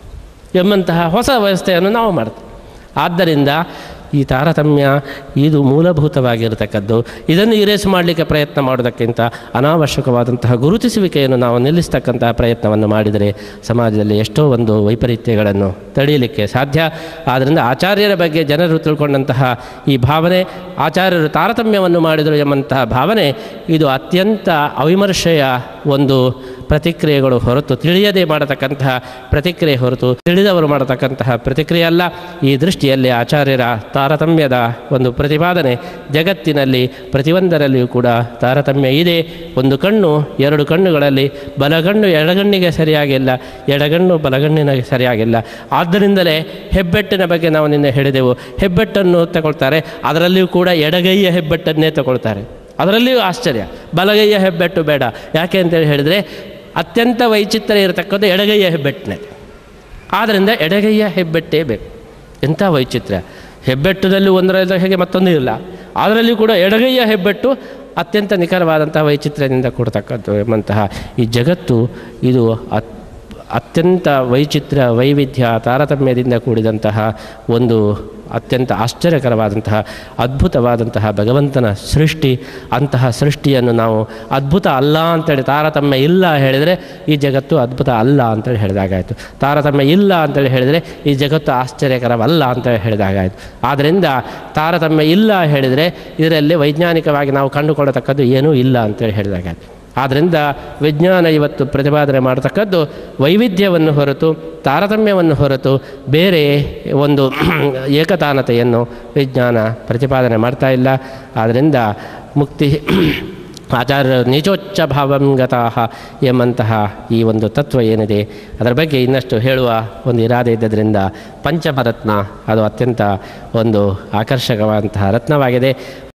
ಎಂಬಂತಹ ಹೊಸ ವ್ಯವಸ್ಥೆಯನ್ನು ನಾವು ಮಾಡ್ತೇವೆ ಆದ್ದರಿಂದ ಈ ತಾರತಮ್ಯ ಇದು ಮೂಲಭೂತವಾಗಿರತಕ್ಕದ್ದು ಇದನ್ನು ಇರೇಸ್ ಮಾಡಲಿಕ್ಕೆ ಪ್ರಯತ್ನ ಮಾಡೋದಕ್ಕಿಂತ ಅನಾವಶ್ಯಕವಾದಂತಹ ಗುರುತಿಸುವಿಕೆಯನ್ನು ನಾವು ನಿಲ್ಲಿಸ್ತಕ್ಕಂತಹ ಪ್ರಯತ್ನವನ್ನು ಮಾಡಿದರೆ ಸಮಾಜದಲ್ಲಿ ಎಷ್ಟೋ ಒಂದು ವೈಪರೀತ್ಯಗಳನ್ನು ತಡೆಯಲಿಕ್ಕೆ ಸಾಧ್ಯ ಆದ್ದರಿಂದ ಆಚಾರ್ಯರ ಬಗ್ಗೆ ಜನರು ತಿಳ್ಕೊಂಡಂತಹ ಈ ಭಾವನೆ ಆಚಾರ್ಯರು ತಾರತಮ್ಯವನ್ನು ಮಾಡಿದರು ಎಂಬಂತಹ ಭಾವನೆ ಇದು ಅತ್ಯಂತ ಅವಿಮರ್ಶೆಯ ಒಂದು ಪ್ರತಿಕ್ರಿಯೆಗಳು ಹೊರತು ತಿಳಿಯದೆ ಮಾಡತಕ್ಕಂತಹ ಪ್ರತಿಕ್ರಿಯೆ ಹೊರತು ತಿಳಿದವರು ಮಾಡತಕ್ಕಂತಹ ಪ್ರತಿಕ್ರಿಯೆ ಅಲ್ಲ ಈ ದೃಷ್ಟಿಯಲ್ಲಿ ಆಚಾರ್ಯರ ತಾರತಮ್ಯದ ಒಂದು ಪ್ರತಿಪಾದನೆ ಜಗತ್ತಿನಲ್ಲಿ ಪ್ರತಿಯೊಂದರಲ್ಲಿಯೂ ಕೂಡ ತಾರತಮ್ಯ ಇದೆ ಒಂದು ಕಣ್ಣು ಎರಡು ಕಣ್ಣುಗಳಲ್ಲಿ ಬಲಗಣ್ಣು ಎಡಗಣ್ಣಿಗೆ ಸರಿಯಾಗಿಲ್ಲ ಎಡಗಣ್ಣು ಬಲಗಣ್ಣಿನ ಸರಿಯಾಗಿಲ್ಲ ಆದ್ದರಿಂದಲೇ ಹೆಬ್ಬೆಟ್ಟಿನ ಬಗ್ಗೆ ನಾವು ನಿನ್ನೆ ಹೇಳಿದೆವು ಹೆಬ್ಬೆಟ್ಟನ್ನು ತಗೊಳ್ತಾರೆ ಅದರಲ್ಲಿಯೂ ಕೂಡ ಎಡಗೈಯ ಹೆಬ್ಬೆಟ್ಟನ್ನೇ ತಗೊಳ್ತಾರೆ ಅದರಲ್ಲಿಯೂ ಆಶ್ಚರ್ಯ ಬಲಗೈಯ ಹೆಬ್ಬೆಟ್ಟು ಬೇಡ ಯಾಕೆ ಅಂತೇಳಿ ಹೇಳಿದರೆ ಅತ್ಯಂತ ವೈಚಿತ್ರ್ಯ ಇರತಕ್ಕದ್ದು ಎಡಗೈಯ ಹೆಬ್ಬೆಟ್ಟಿನಲ್ಲಿ ಆದ್ದರಿಂದ ಎಡಗೈಯ ಹೆಬ್ಬೆಟ್ಟೇ ಬೇಕು ಎಂಥ ವೈಚಿತ್ರ್ಯ ಹೆಬ್ಬೆಟ್ಟದಲ್ಲಿ ಒಂದರ ಹೇಗೆ ಮತ್ತೊಂದು ಇಲ್ಲ ಅದರಲ್ಲಿ ಕೂಡ ಎಡಗೈಯ ಹೆಬ್ಬೆಟ್ಟು ಅತ್ಯಂತ ನಿಖರವಾದಂಥ ವೈಚಿತ್ರ್ಯದಿಂದ ಕೊಡ್ತಕ್ಕದ್ದು ಎಂಬಂತಹ ಈ ಜಗತ್ತು ಇದು ಅತ್ ಅತ್ಯಂತ ವೈಚಿತ್ರ್ಯ ವೈವಿಧ್ಯ ತಾರತಮ್ಯದಿಂದ ಕೂಡಿದಂತಹ ಒಂದು ಅತ್ಯಂತ ಆಶ್ಚರ್ಯಕರವಾದಂತಹ ಅದ್ಭುತವಾದಂತಹ ಭಗವಂತನ ಸೃಷ್ಟಿ ಅಂತಹ ಸೃಷ್ಟಿಯನ್ನು ನಾವು ಅದ್ಭುತ ಅಲ್ಲ ಅಂತೇಳಿ ತಾರತಮ್ಯ ಇಲ್ಲ ಹೇಳಿದರೆ ಈ ಜಗತ್ತು ಅದ್ಭುತ ಅಲ್ಲ ಅಂತೇಳಿ ಹೇಳಿದಾಗಾಯಿತು ತಾರತಮ್ಯ ಇಲ್ಲ ಅಂತೇಳಿ ಹೇಳಿದರೆ ಈ ಜಗತ್ತು ಆಶ್ಚರ್ಯಕರವಲ್ಲ ಅಂತೇಳಿ ಹೇಳಿದಾಗಾಯಿತು ಆದ್ದರಿಂದ ತಾರತಮ್ಯ ಇಲ್ಲ ಹೇಳಿದರೆ ಇದರಲ್ಲಿ ವೈಜ್ಞಾನಿಕವಾಗಿ ನಾವು ಕಂಡುಕೊಳ್ಳತಕ್ಕದ್ದು ಏನೂ ಇಲ್ಲ ಅಂತೇಳಿ ಹೇಳಿದಾಗಾಯಿತು ಆದ್ದರಿಂದ ವಿಜ್ಞಾನ ಇವತ್ತು ಪ್ರತಿಪಾದನೆ ಮಾಡತಕ್ಕದ್ದು ವೈವಿಧ್ಯವನ್ನು ಹೊರತು ತಾರತಮ್ಯವನ್ನು ಹೊರತು ಬೇರೆ ಒಂದು ಏಕತಾನತೆಯನ್ನು ವಿಜ್ಞಾನ ಪ್ರತಿಪಾದನೆ ಮಾಡ್ತಾ ಇಲ್ಲ ಆದ್ದರಿಂದ ಮುಕ್ತಿ ಆಚಾರ್ಯ ನೀಚೋಚ್ಚ ಭಾವಂ ಗತಾಹ ಎಂಬಂತಹ ಈ ಒಂದು ತತ್ವ ಏನಿದೆ ಅದರ ಬಗ್ಗೆ ಇನ್ನಷ್ಟು ಹೇಳುವ ಒಂದು ಇರಾದೆ ಇದ್ದದರಿಂದ ಪಂಚಮರತ್ನ ಅದು ಅತ್ಯಂತ ಒಂದು ಆಕರ್ಷಕವಾದಂತಹ ರತ್ನವಾಗಿದೆ